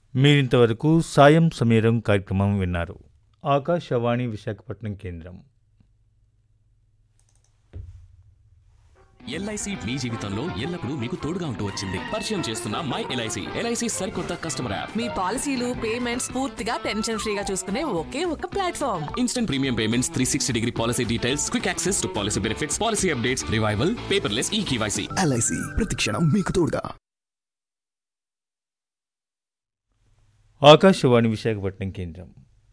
మీరింతవరకు సాయం సమీరం కార్యక్రమం విన్నారు ఆకాశవాణి విశాఖపట్నం కేంద్రం ఎల్ఐసి మీ జీవితంలో ఎల్లప్పుడూ మీకు తోడుగా ఉంటూ వచ్చింది పరిచయం చేస్తున్న మై ఎల్ఐసి ఎల్ఐసి సరికొత్త కస్టమర్ యాప్ మీ పాలసీలు పేమెంట్స్ పూర్తిగా టెన్షన్ ఫ్రీగా చూసుకునే ఒకే ఒక platform instant premium payments three sixty degree policy details quick access to policy benefits policy updates revival paperless e KYC LIC ప్రతిక్షణం మీకు తోడుగా ఆకాశవాణి విశాఖపట్నం కేంద్రం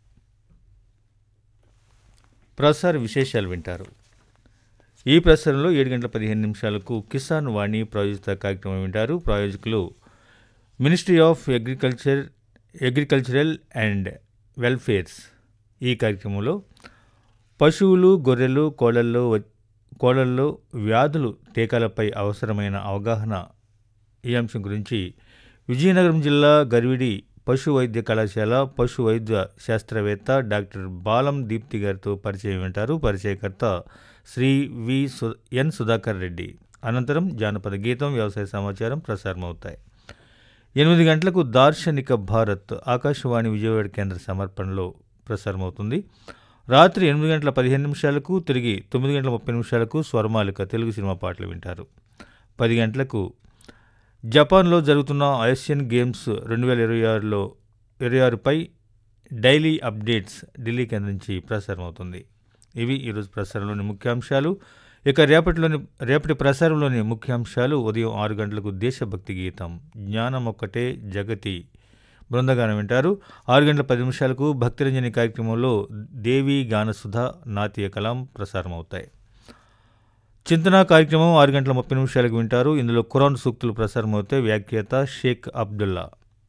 ప్రసార విశేషాలు వింటారు ఈ ప్రసారంలో ఏడు గంటల పదిహేను నిమిషాలకు కిసాన్ వాణి ప్రాయోజిత కార్యక్రమం వింటారు ప్రాయోజకులు ministry of agriculture agricultural and welfares ఈ కార్యక్రమంలో పశువులు గొర్రెలు కోళ్ళల్లో వ- కోళ్ళల్లో వ్యాధులు టీకాలపై అవసరమైన అవగాహన ఈ అంశం గురించి విజయనగరం జిల్లా గర్విడి పశు వైద్య కళాశాల పశు వైద్య శాస్త్రవేత్త డాక్టర్ బాలం దీప్తి గారితో పరిచయం వింటారు పరిచయకర్త శ్రీ వి సు ఎన్ సుధాకర్ రెడ్డి అనంతరం జానపద గీతం వ్యవసాయ సమాచారం ప్రసారమవుతాయి ఎనిమిది గంటలకు దార్శనిక భారత్ ఆకాశవాణి విజయవాడ కేంద్ర సమర్పణలో ప్రసారమవుతుంది రాత్రి ఎనిమిది గంటల పదిహేను నిమిషాలకు తిరిగి తొమ్మిది గంటల ముప్పై నిమిషాలకు స్వరమాలిక తెలుగు సినిమా పాటలు వింటారు పది గంటలకు జపాన్లో జరుగుతున్న ఆసియన్ గేమ్స్ రెండు వేల ఇరవై ఆరులో ఇరవై ఆరుపై డైలీ అప్డేట్స్ ఢిల్లీ కేంద్రం నుంచి ప్రసారం అవుతుంది ఇవి ఈరోజు ప్రసారంలోని ముఖ్యాంశాలు ఇక రేపటిలోని రేపటి ప్రసారంలోని ముఖ్యాంశాలు ఉదయం ఆరు గంటలకు దేశభక్తి గీతం జ్ఞానం ఒక్కటే జగతి బృందగానం వింటారు ఆరు గంటల పది నిమిషాలకు భక్తిరంజని కార్యక్రమంలో దేవి గానసుధ నాట్య కలాం ప్రసారం అవుతాయి చింతన కార్యక్రమం ఆరు గంటల ముప్పై నిమిషాలకు వింటారు ఇందులో ఖురాన్ సూక్తులు ప్రసారం అవుతాయి వ్యాఖ్యాత షేక్ అబ్దుల్లా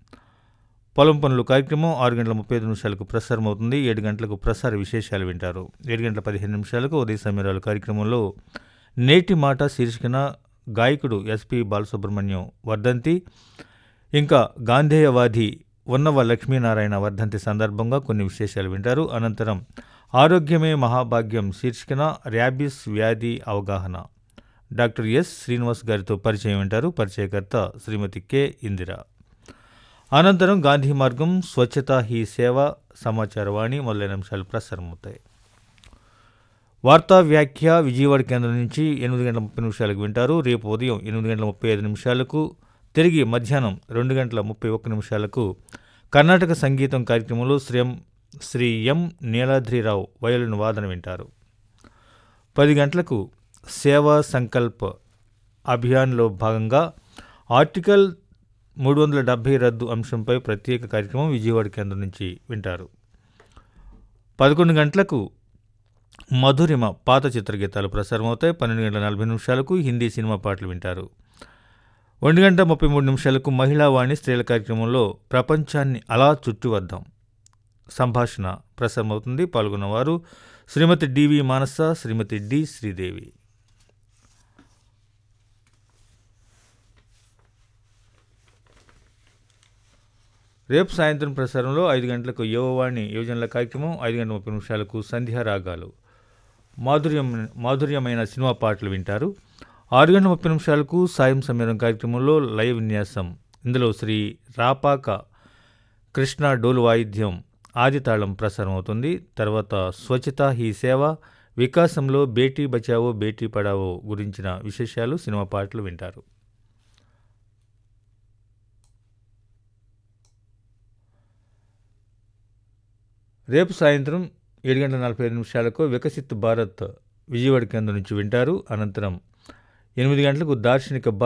పొలం పనులు కార్యక్రమం ఆరు గంటల ముప్పై ఐదు నిమిషాలకు ప్రసారం అవుతుంది ఏడు గంటలకు ప్రసార విశేషాలు వింటారు ఏడు గంటల పదిహేను నిమిషాలకు ఉదయ సమీరాలు కార్యక్రమంలో నేటి మాట శీర్షికన గాయకుడు ఎస్పి బాలసుబ్రహ్మణ్యం వర్ధంతి ఇంకా గాంధేయవాది ఉన్నవ లక్ష్మీనారాయణ వర్ధంతి సందర్భంగా కొన్ని విశేషాలు వింటారు అనంతరం ఆరోగ్యమే మహాభాగ్యం శీర్షికన ర్యాబిస్ వ్యాధి అవగాహన డాక్టర్ ఎస్ శ్రీనివాస్ గారితో పరిచయం వింటారు పరిచయకర్త శ్రీమతి కె ఇందిరా అనంతరం గాంధీ మార్గం స్వచ్ఛత హీ సేవ సమాచారవాణి మొదలైన అంశాలు ప్రసారమవుతాయి వార్తా వ్యాఖ్య విజయవాడ కేంద్రం నుంచి ఎనిమిది గంటల ముప్పై నిమిషాలకు వింటారు రేపు ఉదయం ఎనిమిది గంటల ముప్పై ఐదు నిమిషాలకు తిరిగి మధ్యాహ్నం రెండు గంటల ముప్పై ఒక్క నిమిషాలకు కర్ణాటక సంగీతం కార్యక్రమంలో Shri M Shri M Neeladrirao violin వాదన వింటారు పది గంటలకు సేవా సంకల్ప్ అభియాన్లో భాగంగా ఆర్టికల్ మూడు వందల డెబ్భై రద్దు అంశంపై ప్రత్యేక కార్యక్రమం విజయవాడ కేంద్రం నుంచి వింటారు పదకొండు గంటలకు మధురిమ పాత చిత్రగీతాలు ప్రసారమవుతాయి పన్నెండు గంటల నలభై నిమిషాలకు హిందీ సినిమా పాటలు వింటారు ఒంటి గంట ముప్పై మూడు నిమిషాలకు మహిళా వాణి స్త్రీల కార్యక్రమంలో ప్రపంచాన్ని అలా చుట్టూ వద్దాం సంభాషణ ప్రసారమవుతుంది పాల్గొన్నవారు శ్రీమతి డివి మానస శ్రీమతి డి శ్రీదేవి రేపు సాయంత్రం ప్రసారంలో ఐదు గంటలకు యువవాణి యువజనుల కార్యక్రమం ఐదు గంటల ముప్పై నిమిషాలకు సంధ్యా రాగాలు మాధుర్యం మాధుర్యమైన సినిమా పాటలు వింటారు ఆరు గంటల ముప్పై నిమిషాలకు సాయం సమీరం కార్యక్రమంలో లైవ్ విన్యాసం ఇందులో శ్రీ రాపాక కృష్ణ డోలు వాయిద్యం ఆది తాళం ప్రసారం అవుతుంది తర్వాత స్వచ్ఛత హీ సేవ వికాసంలో బేటీ బచావో బేటీ పడావో గురించిన విశేషాలు సినిమా పాటలు వింటారు రేపు సాయంత్రం ఏడు గంటల నలభై ఐదు నిమిషాలకు వికసిత్ భారత్ విజయవాడ కేంద్రం నుంచి వింటారు అనంతరం ఎనిమిది గంటలకు దార్శనిక